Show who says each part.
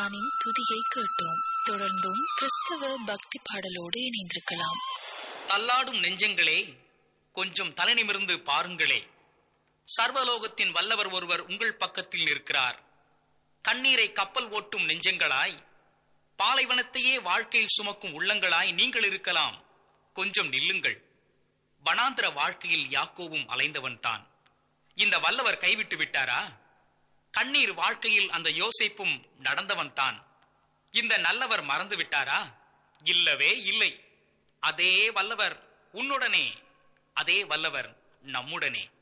Speaker 1: யோவானின் துதியை கேட்டோம் தொடர்ந்தும் கிறிஸ்தவ பக்தி பாடலோடு இணைந்திருக்கலாம்
Speaker 2: தள்ளாடும் நெஞ்சங்களே கொஞ்சம் தலைநிமிர்ந்து பாருங்களே சர்வலோகத்தின் வல்லவர் ஒருவர் உங்கள் பக்கத்தில் நிற்கிறார் கண்ணீரை கப்பல் ஓட்டும் நெஞ்சங்களாய் பாலைவனத்தையே வாழ்க்கையில் சுமக்கும் உள்ளங்களாய் நீங்கள் இருக்கலாம் கொஞ்சம் நில்லுங்கள் வனாந்திர வாழ்க்கையில் யாக்கோவும் அலைந்தவன் தான் இந்த வல்லவர் கைவிட்டு விட்டாரா கண்ணீர் வாழ்க்கையில் அந்த யோசிப்பும் நடந்தவன் தான் இந்த நல்லவர் மறந்து விட்டாரா இல்லவே இல்லை அதே வல்லவர் உன்னுடனே அதே வல்லவர் நம்முடனே